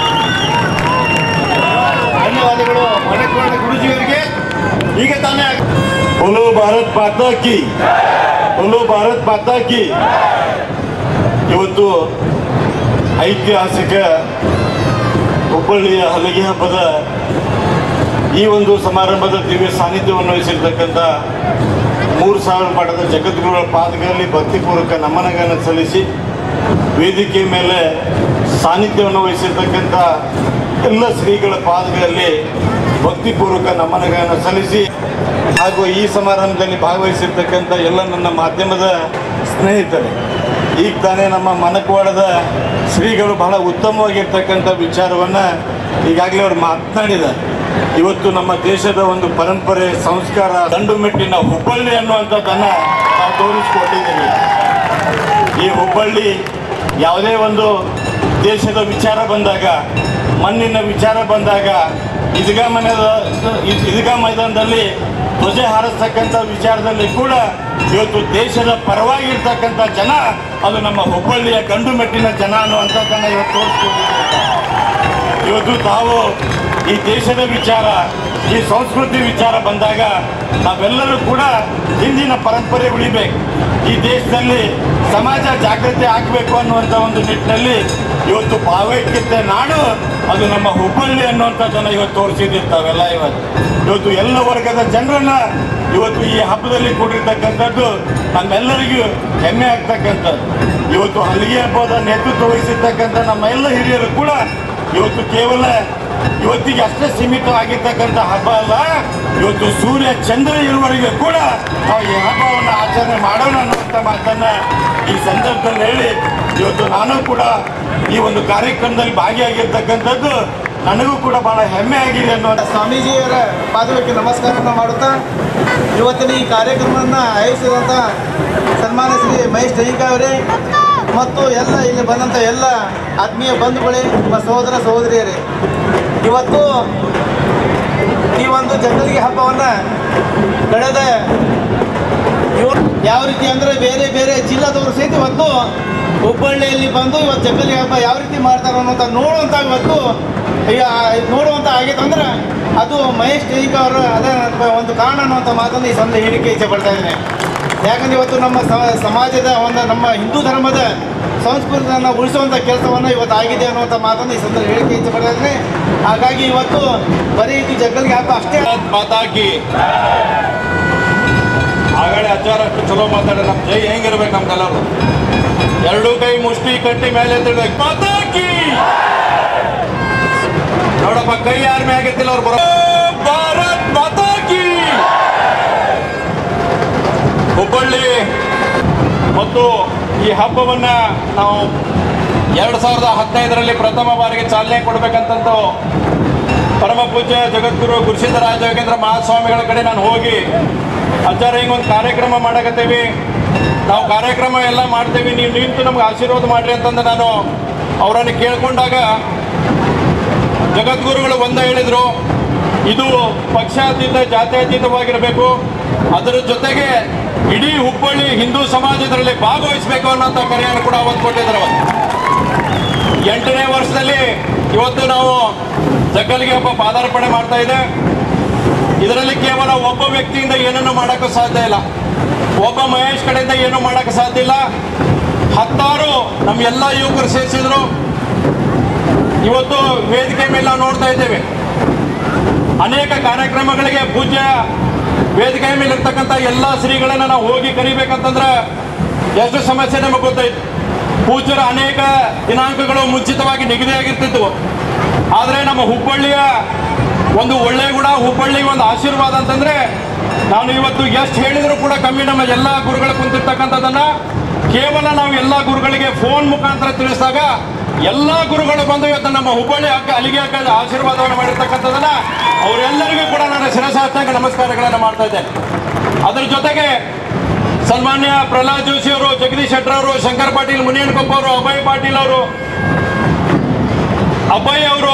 S6: ಧನ್ಯವಾದಗಳು ಮಣಕವಾಡ ಗುರುಜಿಯವರಿಗೆ ಈಗ ತಾನೇ ಆಗ-
S8: बोलो ಭಾರತ್ ಮಾತಾ ಕಿ बोलो ಭಾರತ್ ಮಾತಾ ಕಿ ಇವತ್ತು ಐತಿಹಾಸಿಕ ಹುಬ್ಬಳ್ಳಿಯ ಹಲಗೆ ಹಬ್ಬದ ಈ ಒಂದು ಸಮಾರಂಭದ ದಿವ್ಯ ಸಾನ್ನಿಧ್ಯವನ್ನು ವಹಿಸಿರ್ತಕ್ಕಂಥ ಮೂರು ಸಾವಿರ ಮಠದ ಜಗದ್ಗುರುಗಳ ಪಾದಗಳಲ್ಲಿ ಭಕ್ತಿಪೂರ್ವಕ ನಮನಗಳನ್ನು ಸಲ್ಲಿಸಿ ವೇದಿಕೆ ಮೇಲೆ ಸಾನ್ನಿಧ್ಯವನ್ನು ವಹಿಸಿರ್ತಕ್ಕಂಥ ಎಲ್ಲ ಶ್ರೀಗಳ ಪಾದಗಳಲ್ಲಿ ಭಕ್ತಿಪೂರ್ವಕ ನಮನಗಳನ್ನು ಸಲ್ಲಿಸಿ ಹಾಗೂ ಈ ಸಮಾರಂಭದಲ್ಲಿ ಭಾಗವಹಿಸಿರ್ತಕ್ಕಂಥ ಎಲ್ಲ ನನ್ನ ಮಾಧ್ಯಮದ ಸ್ನೇಹಿತರೆ ಈಗ ತಾನೇ ನಮ್ಮ ಮನಕವಾಡದ ಶ್ರೀಗಳು ಬಹಳ ಉತ್ತಮವಾಗಿರ್ತಕ್ಕಂಥ ವಿಚಾರವನ್ನು ಈಗಾಗಲೇ ಅವರು ಮಾತನಾಡಿದ್ದಾರೆ ಇವತ್ತು ನಮ್ಮ ದೇಶದ ಒಂದು ಪರಂಪರೆ ಸಂಸ್ಕಾರ ದಂಡು ಮೆಟ್ಟಿನ ಹುಬ್ಬಳ್ಳಿ ಅನ್ನುವಂಥದ್ದನ್ನು ನಾವು ತೋರಿಸ್ಕೊಟ್ಟಿದ್ದೀವಿ ಈ ಹುಬ್ಬಳ್ಳಿ ಯಾವುದೇ ಒಂದು ದೇಶದ ವಿಚಾರ ಬಂದಾಗ ಮಣ್ಣಿನ ವಿಚಾರ ಬಂದಾಗ ಈದ್ಗಾ ಮನೆದ ಈದ್ಗಾ ಮೈದಾನದಲ್ಲಿ ಧ್ವಜ ಹಾರಿಸ್ತಕ್ಕಂಥ ವಿಚಾರದಲ್ಲಿ ಕೂಡ ಇವತ್ತು ದೇಶದ ಪರವಾಗಿರ್ತಕ್ಕಂಥ ಜನ ಅದು ನಮ್ಮ ಹುಬ್ಬಳ್ಳಿಯ ಗಂಡು ಮೆಟ್ಟಿನ ಜನ ಅನ್ನುವಂಥದ್ದನ್ನು ಇವತ್ತು ತೋರಿಸ್ಕೊಂಡಿದ್ದಾರೆ ಇವತ್ತು ತಾವು ಈ ದೇಶದ ವಿಚಾರ ಈ ಸಂಸ್ಕೃತಿ ವಿಚಾರ ಬಂದಾಗ ನಾವೆಲ್ಲರೂ ಕೂಡ ಹಿಂದಿನ ಪರಂಪರೆ ಉಳಿಬೇಕು ಈ ದೇಶದಲ್ಲಿ ಸಮಾಜ ಜಾಗೃತಿ ಆಗಬೇಕು ಅನ್ನುವಂಥ ಒಂದು ನಿಟ್ಟಿನಲ್ಲಿ ಇವತ್ತು ಭಾವೈಕ್ಯತೆ ನಾಡು ಅದು ನಮ್ಮ ಹುಬ್ಬಳ್ಳಿ ಅನ್ನುವಂಥದ್ದನ್ನು ಇವತ್ತು ತೋರಿಸಿದ್ದೀವಿ ತಾವೆಲ್ಲ ಇವತ್ತು ಇವತ್ತು ಎಲ್ಲ ವರ್ಗದ ಜನರನ್ನ ಇವತ್ತು ಈ ಹಬ್ಬದಲ್ಲಿ ಕೂಡಿರ್ತಕ್ಕಂಥದ್ದು ನಮ್ಮೆಲ್ಲರಿಗೂ ಹೆಮ್ಮೆ ಆಗ್ತಕ್ಕಂಥದ್ದು ಇವತ್ತು ಹಲ್ಲಿಗೆ ಹಬ್ಬದ ನೇತೃತ್ವ ವಹಿಸಿರ್ತಕ್ಕಂಥ ನಮ್ಮ ಎಲ್ಲ ಹಿರಿಯರು ಕೂಡ ಇವತ್ತು ಕೇವಲ ಇವತ್ತಿಗೆ ಅಷ್ಟೇ ಸೀಮಿತವಾಗಿರ್ತಕ್ಕಂಥ ಹಬ್ಬ ಅಲ್ಲ ಇವತ್ತು ಸೂರ್ಯ ಚಂದ್ರ ಇರುವವರೆಗೆ ಕೂಡ ನಾವು ಈ ಹಬ್ಬವನ್ನು ಆಚರಣೆ ಮಾಡೋಣ ಅನ್ನುವಂಥ ಮಾತನ್ನ ಈ ಸಂದರ್ಭದಲ್ಲಿ ಹೇಳಿ ಇವತ್ತು ನಾನು ಕೂಡ ಈ ಒಂದು ಕಾರ್ಯಕ್ರಮದಲ್ಲಿ ಭಾಗಿಯಾಗಿರ್ತಕ್ಕಂಥದ್ದು ನನಗೂ ಕೂಡ ಬಹಳ ಹೆಮ್ಮೆ ಆಗಿದೆ ಅನ್ನೋ
S10: ಸ್ವಾಮೀಜಿಯವರ ಪಾದಕ್ಕೆ ನಮಸ್ಕಾರವನ್ನು ಮಾಡುತ್ತಾ ಇವತ್ತಿನ ಈ ಕಾರ್ಯಕ್ರಮವನ್ನು ಆಯೋಜಿಸಿದಂಥ ಸನ್ಮಾನ್ಯ ಶ್ರೀ ಮಹೇಶ್ ಜೈಕ ಅವರೇ ಮತ್ತು ಎಲ್ಲ ಇಲ್ಲಿ ಬಂದಂಥ ಎಲ್ಲ ಆತ್ಮೀಯ ಬಂಧುಗಳೇ ನಿಮ್ಮ ಸಹೋದರ ಸಹೋದರಿಯರೇ ಇವತ್ತು ಈ ಒಂದು ಜಂಗಲಿಗೆ ಹಬ್ಬವನ್ನು ಕಳೆದ ಇವ- ಯಾವ ರೀತಿ ಅಂದರೆ ಬೇರೆ ಬೇರೆ ಜಿಲ್ಲಾದವರು ಸಹಿತ ಇವತ್ತು ಹುಬ್ಬಳ್ಳಿಯಲ್ಲಿ ಬಂದು ಇವತ್ತು ಜಂಗಲಿ ಹಬ್ಬ ಯಾವ ರೀತಿ ಮಾಡ್ತಾರೆ ಅನ್ನೋಂಥ ನೋಡುವಂಥ ಇವತ್ತು ಈಗ ನೋಡುವಂಥ ಆಗೈತೆ ಅಂದ್ರೆ ಅದು ಮಹೇಶ್ ಟೇಕ್ ಅವರ ಅದೇ ಒಂದು ಕಾರಣ ಅನ್ನುವಂಥ ಮಾತನ್ನು ಈ ಸಂದ ಹೇಳಿಕೆ ಇಚ್ಛೆ ಪಡ್ತಾ ಇದ್ದೇನೆ ಯಾಕಂದ್ರೆ ಇವತ್ತು ನಮ್ಮ ಸ- ಸಮಾಜದ ಒಂದು ನಮ್ಮ ಹಿಂದೂ ಧರ್ಮದ ಸಂಸ್ಕೃತಿಯನ್ನು ಉಳಿಸುವಂಥ ಕೆಲಸವನ್ನು ಇವತ್ತು ಆಗಿದೆ ಅನ್ನುವಂಥ ಮಾತನ್ನು ಈ ಸಂದರ್ಭ ಹೇಳಿಕೆ ಇಚ್ಛೆ ಪಡ್ತಾ ಇದ್ದೇನೆ ಹಾಗಾಗಿ ಇವತ್ತು ಬರೀ ಇದು ಜಗ್ಗಲಿಗೆ ಹಬ್ಬ ಅಷ್ಟೇ
S5: ಮಾತಾಕಿ ಆಗಲೇ ಅಜ್ಜಾರ ಅಷ್ಟು ಚಲೋ ಮಾತಾಡ ನಮ್ಮ ಜೈ ಹೆಂಗಿರ್ಬೇಕು ನಮ್ಗೆಲ್ಲರೂ ಎರಡೂ ಕೈ ಮುಷ್ಟಿ ಕಟ್ಟಿ ಮೇಲೆ ಎತ್ತಿಡ್ಬೇಕು ಮಾತಾಕಿ ನೋಡಪ್ಪ ಕೈ ಯಾರ ಮ್ಯಾಗೆತ್ತಿಲ್ಲ ಅವ್ರು ಬರೋ ಭಾರತ್ ಮಾತಾಕಿ ಹುಬ್ಬಳ್ಳಿ ಮತ್ತು ಈ ಹಬ್ಬವನ್ನ ನಾವು ಎರಡು ಸಾವಿರದ ಹದಿನೈದರಲ್ಲಿ ಪ್ರಥಮ ಬಾರಿಗೆ ಚಾಲನೆ ಕೊಡ್ಬೇಕಂತಂದು ಪರಮ ಪೂಜ್ಯ ಜಗದ್ಗುರು ಗುರುಸಿದ್ಧ ರಾಜಯೋಗೇಂದ್ರ ಮಹಾಸ್ವಾಮಿಗಳ ಕಡೆ ನಾನು ಹೋಗಿ ಅಜ್ಜಾರ ಹಿಂಗೆ ಒಂದು ಕಾರ್ಯಕ್ರಮ ಮಾಡಕತ್ತೀವಿ ನಾವು ಕಾರ್ಯಕ್ರಮ ಎಲ್ಲ ಮಾಡ್ತೇವೆ ನೀವು ನಿಂತು ನಮ್ಗೆ ಆಶೀರ್ವಾದ ಮಾಡ್ರಿ ಅಂತಂದು ನಾನು ಅವರನ್ನು ಕೇಳ್ಕೊಂಡಾಗ ಜಗದ್ಗುರುಗಳು ಒಂದೇ ಹೇಳಿದರು ಇದು ಪಕ್ಷಾತೀತ ಜಾತ್ಯತೀತವಾಗಿರಬೇಕು ಅದರ ಜೊತೆಗೆ ಇಡೀ ಹುಬ್ಬಳ್ಳಿ ಹಿಂದೂ ಸಮಾಜದಲ್ಲಿ ಭಾಗವಹಿಸಬೇಕು ಅನ್ನೋಂಥ ಕರೆಯನ್ನು ಕೂಡ ಅವತ್ತು ಕೊಟ್ಟಿದ್ದಾರೆ ಅವತ್ತು ಎಂಟನೇ ವರ್ಷದಲ್ಲಿ ಇವತ್ತು ನಾವು ಜಗ್ಗಲಿಗೆ ಹಬ್ಬ ಪಾದಾರ್ಪಣೆ ಮಾಡ್ತಾ ಇದೆ ಇದರಲ್ಲಿ ಕೇವಲ ಒಬ್ಬ ವ್ಯಕ್ತಿಯಿಂದ ಏನನ್ನು ಮಾಡೋಕ್ಕೂ ಸಾಧ್ಯ ಇಲ್ಲ ಒಬ್ಬ ಮಹೇಶ್ ಕಡೆಯಿಂದ ಏನೂ ಮಾಡೋಕ್ಕೆ ಸಾಧ್ಯ ಇಲ್ಲ ಹತ್ತಾರು ನಮ್ಮ ಎಲ್ಲ ಯುವಕರು ಸೇರಿಸಿದ್ರು ಇವತ್ತು ವೇದಿಕೆ ಮೇಲೆ ನಾವು ನೋಡ್ತಾ ಇದ್ದೇವೆ ಅನೇಕ ಕಾರ್ಯಕ್ರಮಗಳಿಗೆ ಪೂಜ್ಯ ವೇದಿಕೆ ಮೇಲೆ ಇರ್ತಕ್ಕಂಥ ಎಲ್ಲ ಶ್ರೀಗಳನ್ನ ನಾವು ಹೋಗಿ ಕರಿಬೇಕಂತಂದ್ರೆ ಎಷ್ಟು ಸಮಸ್ಯೆ ನಮಗೆ ಗೊತ್ತಾಯ್ತು ಪೂಜ್ಯರ ಅನೇಕ ದಿನಾಂಕಗಳು ಮುಂಚಿತವಾಗಿ ನಿಗದಿಯಾಗಿರ್ತಿದ್ವು ಆದರೆ ನಮ್ಮ ಹುಬ್ಬಳ್ಳಿಯ ಒಂದು ಒಳ್ಳೆ ಗುಣ ಹುಬ್ಬಳ್ಳಿ ಒಂದು ಆಶೀರ್ವಾದ ಅಂತಂದ್ರೆ ನಾನು ಇವತ್ತು ಎಷ್ಟು ಹೇಳಿದ್ರು ಕೂಡ ಕಮ್ಮಿ ನಮ್ಮ ಎಲ್ಲ ಗುರುಗಳು ಕುಂತಿರ್ತಕ್ಕಂಥದ್ದನ್ನ ಕೇವಲ ನಾವು ಎಲ್ಲ ಗುರುಗಳಿಗೆ ಫೋನ್ ಮುಖಾಂತರ ತಿಳಿಸಿದಾಗ ಎಲ್ಲ ಗುರುಗಳು ಬಂದು ಇವತ್ತು ನಮ್ಮ ಹುಬ್ಬಳ್ಳಿ ಅಕ್ಕ ಅಲ್ಲಿಗೆ ಅಕ್ಕ ಆಶೀರ್ವಾದವನ್ನು ಮಾಡಿರ್ತಕ್ಕಂಥದ್ದನ್ನ ಅವರೆಲ್ಲರಿಗೂ ಕೂಡ ನಾನು ಶಿರಸಾಷ್ಟಾಂಗ ನಮಸ್ಕಾರಗಳನ್ನು ಮಾಡ್ತಾ ಇದ್ದೇನೆ ಅದ್ರ ಜೊತೆಗೆ ಸನ್ಮಾನ್ಯ ಪ್ರಹ್ಲಾದ್ ಜೋಶಿ ಅವರು ಜಗದೀಶ್ ಶೆಟ್ಟರ್ ಅವರು ಶಂಕರ್ ಪಾಟೀಲ್ ಮುನಿಯನ್ಕೊಪ್ಪ ಅವರು ಅಭಯ್ ಪಾಟೀಲ್ ಅವರು ಅಭಯ್ ಅವರು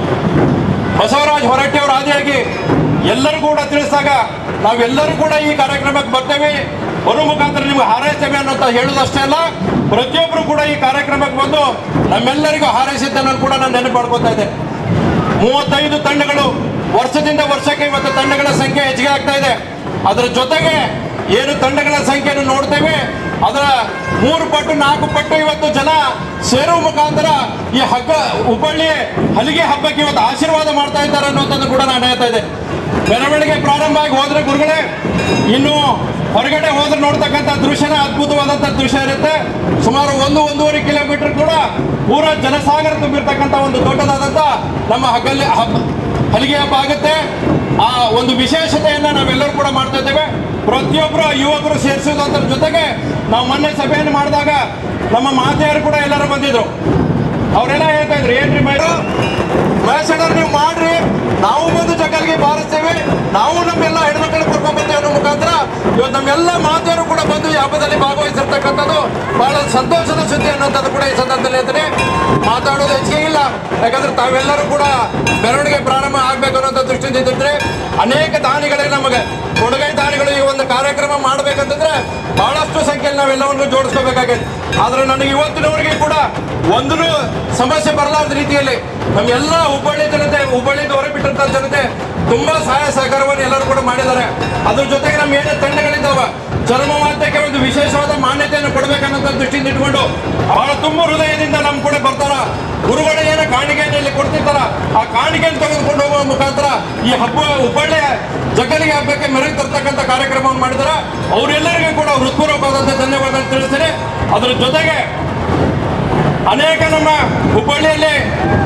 S5: ಬಸವರಾಜ್ ಹೊರಟ್ಟಿ ಅವರು ಆದಿಯಾಗಿ ಎಲ್ಲರೂ ಕೂಡ ತಿಳಿಸಿದಾಗ ನಾವೆಲ್ಲರೂ ಕೂಡ ಈ ಕಾರ್ಯಕ್ರಮಕ್ಕೆ ಬರ್ತೇವೆ ಬರೋ ಮುಖಾಂತರ ನಿಮ್ಗೆ ಹಾರೈಸ್ತೇವೆ ಅನ್ನೋಂತ ಹೇಳೋದಷ್ಟೇ ಅಲ್ಲ ಪ್ರತಿಯೊಬ್ಬರು ಕೂಡ ಈ ಕಾರ್ಯಕ್ರಮಕ್ಕೆ ಬಂದು ನಮ್ಮೆಲ್ಲರಿಗೂ ಹಾರೈಸಿದ್ದನ್ನು ಕೂಡ ನಾನು ನೆನಪು ಮಾಡ್ಕೊತಾ ಇದ್ದೆ ಮೂವತ್ತೈದು ತಂಡಗಳು ವರ್ಷದಿಂದ ವರ್ಷಕ್ಕೆ ಇವತ್ತು ತಂಡಗಳ ಸಂಖ್ಯೆ ಹೆಚ್ಚಿಗೆ ಆಗ್ತಾ ಇದೆ ಅದರ ಜೊತೆಗೆ ಏನು ತಂಡಗಳ ಸಂಖ್ಯೆಯನ್ನು ನೋಡ್ತೇವೆ ಅದರ ಮೂರು ಪಟ್ಟು ನಾಲ್ಕು ಪಟ್ಟು ಇವತ್ತು ಜನ ಸೇರುವ ಮುಖಾಂತರ ಈ ಹಗ್ಗ ಹುಬ್ಬಳ್ಳಿ ಹಲಿಗೆ ಹಬ್ಬಕ್ಕೆ ಇವತ್ತು ಆಶೀರ್ವಾದ ಮಾಡ್ತಾ ಇದ್ದಾರೆ ಅನ್ನೋದನ್ನು ಕೂಡ ನಾನು ಹೇಳ್ತಾ ಇದ್ದೆ ಮೆರವಣಿಗೆ ಪ್ರಾರಂಭ ಆಗಿ ಹೋದ್ರೆ ಗುರುಗಳೇ ಇನ್ನು ಹೊರಗಡೆ ಹೋದ್ರೆ ನೋಡ್ತಕ್ಕಂಥ ದೃಶ್ಯನ ಅದ್ಭುತವಾದಂಥ ದೃಶ್ಯ ಇರುತ್ತೆ ಸುಮಾರು ಒಂದು ಒಂದೂವರೆ ಕಿಲೋಮೀಟರ್ ಕೂಡ ಪೂರ ಜನಸಾಗರ ತುಂಬಿರ್ತಕ್ಕಂಥ ಒಂದು ದೊಡ್ಡದಾದಂಥ ನಮ್ಮ ಹಗ್ಗಲ್ಲಿ ಹಬ್ಬ ಹಲಿಗೆ ಹಬ್ಬ ಆಗುತ್ತೆ ಆ ಒಂದು ವಿಶೇಷತೆಯನ್ನ ನಾವೆಲ್ಲರೂ ಕೂಡ ಮಾಡ್ತಾ ಇದ್ದೇವೆ ಪ್ರತಿಯೊಬ್ಬರು ಯುವಕರು ಸೇರಿಸೋದ್ರ ಜೊತೆಗೆ ನಾವು ಮೊನ್ನೆ ಸಭೆಯನ್ನು ಮಾಡಿದಾಗ ನಮ್ಮ ಮಾತೆಯರು ಕೂಡ ಎಲ್ಲರೂ ಬಂದಿದ್ರು ಅವರೆಲ್ಲ ಹೇಳ್ತಾ ಇದ್ರು ಏನ್ರಿ ಮೈರು ಮಹೇಶಣ್ಣರು ನೀವು ಮಾಡ್ರಿ ನಾವು ಬಂದು ಜಗಲ್ಗೆ ಬಾರಿಸ್ತೇವೆ ನಾವು ನಮ್ಮೆಲ್ಲ ಹೆಣ್ಮಕ್ಳು ಕರ್ಕೊಂಡ್ ಬರ್ತೇವೆ ಅನ್ನೋ ಮುಖಾಂತರ ಇವತ್ತು ನಮ್ಮೆಲ್ಲ ಮಾತೆಯರು ಕೂಡ ಬಂದು ಈ ಹಬ್ಬದಲ್ಲಿ ಭಾಗವಹಿಸಿರ್ತಕ್ಕಂಥದ್ದು ಬಹಳ ಸಂತೋಷದ ಸುದ್ದಿ ಅನ್ನೋಂಥದ್ದು ಕೂಡ ಈ ಸಂದರ್ಭದಲ್ಲಿ ಹೇಳ್ತೀನಿ ಮಾತಾಡೋದು ಹೆಚ್ಚಿಗೆ ಇಲ್ಲ ಯಾಕಂದ್ರೆ ತಾವೆಲ್ಲರೂ ಕೂಡ ಮೆರವಣಿಗೆ ಪ್ರಾರಂಭ ಆಗ್ಬೇಕು ಅನ್ನೋಂಥ ದೃಷ್ಟಿಯಿಂದ ಇದ್ದಿದ್ರೆ ಅನೇಕ ದಾನಿಗಳೇ ನಮಗೆ ಕೊಡುಗೈ ದಾನಿಗಳು ಈ ಒಂದು ಕಾರ್ಯಕ್ರಮ ಮಾಡಬೇಕಂತಂದ್ರೆ ಬಹಳಷ್ಟು ಸಂಖ್ಯೆಯಲ್ಲಿ ನಾವೆಲ್ಲವನ್ನು ಜೋಡಿಸ್ಕೋಬೇಕಾಗೈತೆ ಆದ್ರೆ ನನಗೆ ಇವತ್ತಿನವರೆಗೆ ಕೂಡ ಒಂದು ಸಮಸ್ಯೆ ಬರಲಾರದ ರೀತಿಯಲ್ಲಿ ನಮ್ಮ ಎಲ್ಲ ಹುಬ್ಬಳ್ಳಿ ಜನತೆ ಹುಬ್ಬಳ್ಳಿಯಿಂದ ಹೊರಬಿಟ್ಟಂತ ಜನತೆ ತುಂಬಾ ಸಹಾಯ ಸಹಕಾರವನ್ನು ಎಲ್ಲರೂ ಕೂಡ ಮಾಡಿದ್ದಾರೆ ಅದ್ರ ಜೊತೆಗೆ ನಮ್ಮ ಏನೇ ತಂಡಗಳಿದ್ದಾವ ಚರ್ಮ ವಾದ್ಯಕ್ಕೆ ಒಂದು ವಿಶೇಷವಾದ ಮಾನ್ಯತೆಯನ್ನು ಕೊಡಬೇಕನ್ನೋ ದೃಷ್ಟಿಯಿಂದ ಇಟ್ಕೊಂಡು ಬಹಳ ತುಂಬ ಹೃದಯದಿಂದ ನಮ್ಮ ಕೂಡ ಬರ್ತಾರ ಗುರುಗಳು ಏನೋ ಕಾಣಿಕೆಯನ್ನು ಇಲ್ಲಿ ಕೊಡ್ತಿರ್ತಾರ ಆ ಕಾಣಿಕೆಯನ್ನು ತೆಗೆದುಕೊಂಡು ಹೋಗುವ ಮುಖಾಂತರ ಈ ಹಬ್ಬ ಹುಬ್ಬಳ್ಳಿಯ ಜಗ್ಗಲಿಗೆ ಹಬ್ಬಕ್ಕೆ ಮೆರುಗು ತರ್ತಕ್ಕಂಥ ಕಾರ್ಯಕ್ರಮವನ್ನು ಮಾಡಿದಾರ ಅವರೆಲ್ಲರಿಗೂ ಕೂಡ ಹೃತ್ಪೂರ್ವಕವಾದಂಥ ಧನ್ಯವಾದ ತಿಳಿಸ್ತೀನಿ ಅದರ ಜೊತೆಗೆ ಅನೇಕ ನಮ್ಮ ಹುಬ್ಬಳ್ಳಿಯಲ್ಲಿ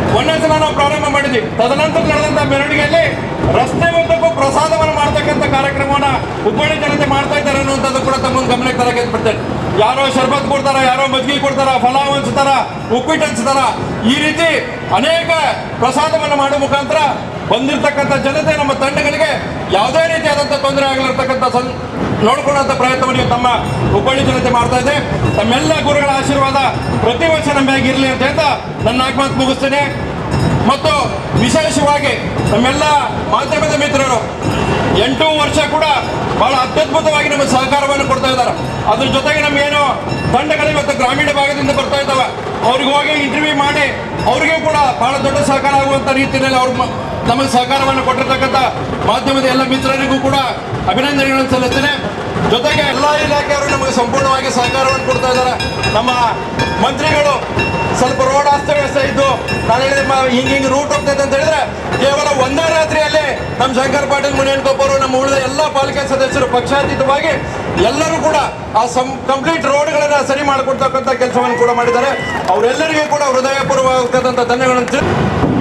S5: ಒಂದೇ ಸಲ ನಾವು ಪ್ರಾರಂಭ ಮಾಡಿದ್ವಿ ತದನಂತರ ನಡೆದಂತ ಮೆರವಣಿಗೆಯಲ್ಲಿ ರಸ್ತೆ ಉದ್ದಕ್ಕೂ ಪ್ರಸಾದವನ್ನು ಮಾಡ್ತಕ್ಕಂಥ ಕಾರ್ಯಕ್ರಮವನ್ನ ಹುಬ್ಬಳ್ಳಿ ಜನತೆ ಮಾಡ್ತಾ ಇದ್ದಾರೆ ಅನ್ನುವಂಥದ್ದು ಕೂಡ ತಮ್ಮ ಗಮನಕ್ಕೆ ತರಕ್ಕೆ ಬರ್ತೇನೆ ಯಾರೋ ಶರ್ಬತ್ ಕೊಡ್ತಾರ ಯಾರೋ ಮಜ್ಜಿಗೆ ಕೊಡ್ತಾರ ಫಲಾವ್ ಹಂಚ್ತಾರ ಉಪ್ಪಿಟ್ಟು ಹಂಚ್ತಾರ ಈ ರೀತಿ ಅನೇಕ ಪ್ರಸಾದವನ್ನು ಮಾಡುವ ಮುಖಾಂತರ ಬಂದಿರತಕ್ಕಂಥ ಜನತೆ ನಮ್ಮ ತಂಡಗಳಿಗೆ ಯಾವುದೇ ರೀತಿಯಾದಂಥ ತೊಂದರೆ ಆಗಲಿರ್ತಕ್ಕಂಥ ಸಂ ನೋಡ್ಕೊಳ್ಳುವಂಥ ಪ್ರಯತ್ನವನ್ನು ತಮ್ಮ ಹುಬ್ಬಳ್ಳಿ ಜನತೆ ಮಾಡ್ತಾ ಇದೆ ತಮ್ಮೆಲ್ಲ ಗುರುಗಳ ಆಶೀರ್ವಾದ ಪ್ರತಿ ವರ್ಷ ನಮ್ಮ ಮ್ಯಾಗ ಇರಲಿ ಅಂತ ಹೇಳ್ತಾ ನನ್ನ ನಾಲ್ಕು ಮಾತು ಮುಗಿಸ್ತೇನೆ ಮತ್ತು ವಿಶೇಷವಾಗಿ ನಮ್ಮೆಲ್ಲ ಮಾಧ್ಯಮದ ಮಿತ್ರರು ಎಂಟು ವರ್ಷ ಕೂಡ ಬಹಳ ಅತ್ಯದ್ಭುತವಾಗಿ ನಮ್ಮ ಸಹಕಾರವನ್ನು ಕೊಡ್ತಾ ಇದ್ದಾರೆ ಅದ್ರ ಜೊತೆಗೆ ನಮ್ಮ ಏನು ತಂಡಗಳು ಇವತ್ತು ಗ್ರಾಮೀಣ ಭಾಗದಿಂದ ಬರ್ತಾ ಇದ್ದಾವೆ ಅವ್ರಿಗೆ ಹೋಗಿ ಇಂಟರ್ವ್ಯೂ ಮಾಡಿ ಅವ್ರಿಗೂ ಕೂಡ ಬಹಳ ದೊಡ್ಡ ಸಹಕಾರ ಆಗುವಂಥ ರೀತಿಯಲ್ಲಿ ಅವ್ರು ಮ- ನಮಗೆ ಸಹಕಾರವನ್ನು ಕೊಟ್ಟಿರ್ತಕ್ಕಂಥ ಮಾಧ್ಯಮದ ಎಲ್ಲ ಮಿತ್ರರಿಗೂ ಕೂಡ ಅಭಿನಂದನೆಗಳನ್ನು ಸಲ್ಲಿಸ್ತೇನೆ ಜೊತೆಗೆ ಎಲ್ಲ ಇಲಾಖೆಯವರು ನಮಗೆ ಸಂಪೂರ್ಣವಾಗಿ ಸಹಕಾರವನ್ನು ಕೊಡ್ತಾ ಇದ್ದಾರೆ ನಮ್ಮ ಮಂತ್ರಿಗಳು ಸ್ವಲ್ಪ ರೋಡ್ ಅಸ್ತವ್ಯಸ್ತ ಇದ್ದು ನಾನು ಹೇಳಿದೆ ಮ- ಹಿಂಗ್ ಹಿಂಗ್ ರೂಟ್ ಹೋಗ್ತೈತೆ ಅಂತ ಹೇಳಿದ್ರೆ ಕೇವಲ ಒಂದೇ ರಾತ್ರಿಯಲ್ಲಿ ನಮ್ಮ ಶಂಕರ್ ಪಾಟೀಲ್ ಮುನಿಯನ್ಕೊಪ್ಪರು ನಮ್ಮ ಉಳಿದ ಎಲ್ಲ ಪಾಲಿಕೆ ಸದಸ್ಯರು ಪಕ್ಷಾತೀತವಾಗಿ ಎಲ್ಲರೂ ಕೂಡ ಆ ಸಂ ಕಂಪ್ಲೀಟ್ ರೋಡ್ಗಳನ್ನ ಸರಿ ಮಾಡಿಕೊಡ್ತಕ್ಕಂಥ ಕೆಲಸವನ್ನು ಕೂಡ ಮಾಡಿದ್ದಾರೆ ಅವರೆಲ್ಲರಿಗೂ ಕೂಡ ಹೃದಯಪೂರ್ವಕವಾದಂಥ ಧನ್ಯವಾದಗಳನ್ನು ತಿಳ್-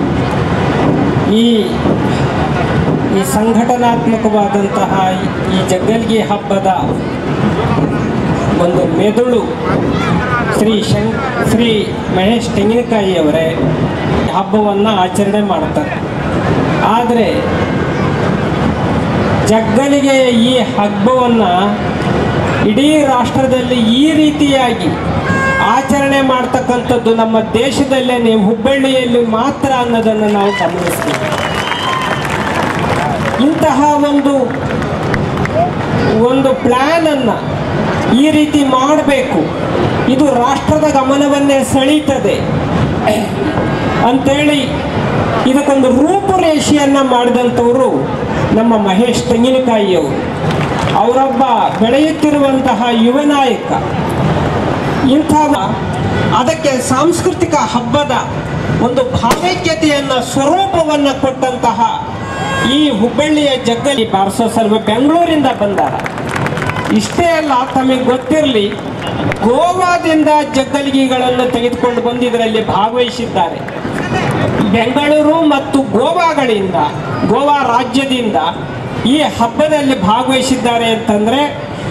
S11: ಈ ಈ ಸಂಘಟನಾತ್ಮಕವಾದಂತಹ ಈ- ಈ ಜಗ್ಗಲ್ಗಿ ಹಬ್ಬದ ಒಂದು ಮೆದುಳು ಶ್ರೀ ಶಂ ಶ್ರೀ ಮಹೇಶ್ ತೆಂಗಿನಕಾಯಿಯವರೇ ಹಬ್ಬವನ್ನು ಆಚರಣೆ ಮಾಡ್ತಾರೆ ಆದರೆ ಜಗ್ಗಲಿಗೆ ಈ ಹಬ್ಬವನ್ನು ಇಡೀ ರಾಷ್ಟ್ರದಲ್ಲಿ ಈ ರೀತಿಯಾಗಿ ಆಚರಣೆ ಮಾಡ್ತಕ್ಕಂಥದ್ದು ನಮ್ಮ ದೇಶದಲ್ಲೇ ನೀವು ಹುಬ್ಬಳ್ಳಿಯಲ್ಲಿ ಮಾತ್ರ ಅನ್ನೋದನ್ನು ನಾವು ಗಮನಿಸ್ತೀವಿ ಇಂತಹ ಒಂದು ಒಂದು ಪ್ಲ್ಯಾನನ್ನು ಈ ರೀತಿ ಮಾಡಬೇಕು ಇದು ರಾಷ್ಟ್ರದ ಗಮನವನ್ನೇ ಸೆಳೀತದೆ ಅಂತೇಳಿ ಇದಕ್ಕೊಂದು ರೂಪುರೇಷೆಯನ್ನು ಮಾಡಿದಂಥವರು ನಮ್ಮ ಮಹೇಶ್ ತೆಂಗಿನಕಾಯಿಯವರು ಅವರೊಬ್ಬ ಬೆಳೆಯುತ್ತಿರುವಂತಹ ಯುವ ನಾಯಕ ಇಂಥ ಅದಕ್ಕೆ ಸಾಂಸ್ಕೃತಿಕ ಹಬ್ಬದ ಒಂದು ಭಾವೈಕ್ಯತೆಯನ್ನು ಸ್ವರೂಪವನ್ನು ಕೊಟ್ಟಂತಹ ಈ ಹುಬ್ಬಳ್ಳಿಯ ಜಗ್ಗಲಿ ಬಾರಿಸೋ ಸರ್ವ ಬೆಂಗಳೂರಿಂದ ಬಂದಾರ ಇಷ್ಟೇ ಅಲ್ಲ ತಮಗೆ ಗೊತ್ತಿರಲಿ ಗೋವಾದಿಂದ ಜಗ್ಗಲಿಗೆಗಳನ್ನು ತೆಗೆದುಕೊಂಡು ಬಂದು ಇದರಲ್ಲಿ ಭಾಗವಹಿಸಿದ್ದಾರೆ ಬೆಂಗಳೂರು ಮತ್ತು ಗೋವಾಗಳಿಂದ ಗೋವಾ ರಾಜ್ಯದಿಂದ ಈ ಹಬ್ಬದಲ್ಲಿ ಭಾಗವಹಿಸಿದ್ದಾರೆ ಅಂತಂದರೆ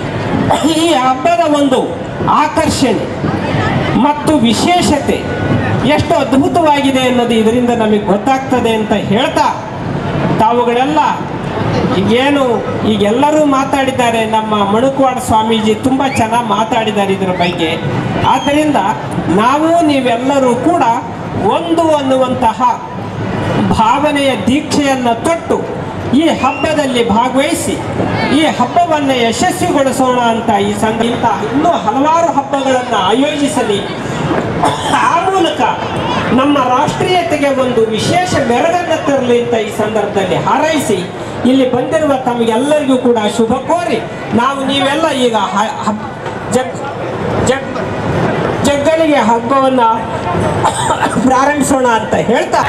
S11: ಈ ಹಬ್ಬದ ಒಂದು ಆಕರ್ಷಣೆ ಮತ್ತು ವಿಶೇಷತೆ ಎಷ್ಟು ಅದ್ಭುತವಾಗಿದೆ ಅನ್ನೋದು ಇದರಿಂದ ನಮಗೆ ಗೊತ್ತಾಗ್ತದೆ ಅಂತ ಹೇಳ್ತಾ ತಾವುಗಳೆಲ್ಲ ಈಗೇನು ಈಗೆಲ್ಲರೂ ಮಾತಾಡಿದ್ದಾರೆ ನಮ್ಮ ಮಣುಕವಾಡ ಸ್ವಾಮೀಜಿ ತುಂಬ ಚೆನ್ನಾಗಿ ಮಾತಾಡಿದ್ದಾರೆ ಇದರ ಬಗ್ಗೆ ಆದ್ದರಿಂದ ನಾವು ನೀವೆಲ್ಲರೂ ಕೂಡ ಒಂದು ಅನ್ನುವಂತಹ ಭಾವನೆಯ ದೀಕ್ಷೆಯನ್ನು ತೊಟ್ಟು ಈ ಹಬ್ಬದಲ್ಲಿ ಭಾಗವಹಿಸಿ ಈ ಹಬ್ಬವನ್ನು ಯಶಸ್ವಿಗೊಳಿಸೋಣ ಅಂತ ಈ ಸಂಘ ಇಂಥ ಇನ್ನೂ ಹಲವಾರು ಹಬ್ಬಗಳನ್ನು ಆಯೋಜಿಸಲಿ ಆ ಮೂಲಕ ನಮ್ಮ ರಾಷ್ಟ್ರೀಯತೆಗೆ ಒಂದು ವಿಶೇಷ ಮೆರಗನ್ನು ತರಲಿ ಅಂತ ಈ ಸಂದರ್ಭದಲ್ಲಿ ಹಾರೈಸಿ ಇಲ್ಲಿ ಬಂದಿರುವ ತಮಗೆಲ್ಲರಿಗೂ ಕೂಡ ಶುಭ ಕೋರಿ ನಾವು ನೀವೆಲ್ಲ ಈಗ ಹ- ಹಬ್- ಜಗ್ ಜಗ್ ಜಗ್ಗಲಿಗೆ ಹಬ್ಬವನ್ನು ಪ್ರಾರಂಭಿಸೋಣ ಅಂತ ಹೇಳ್ತಾ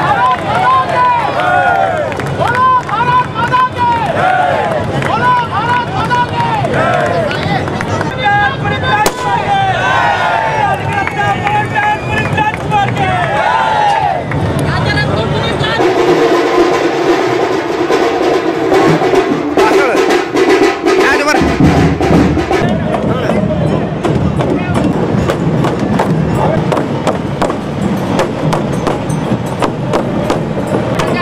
S9: ¡Vamos!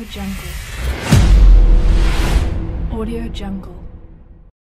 S1: Jungle. Audio Jungle.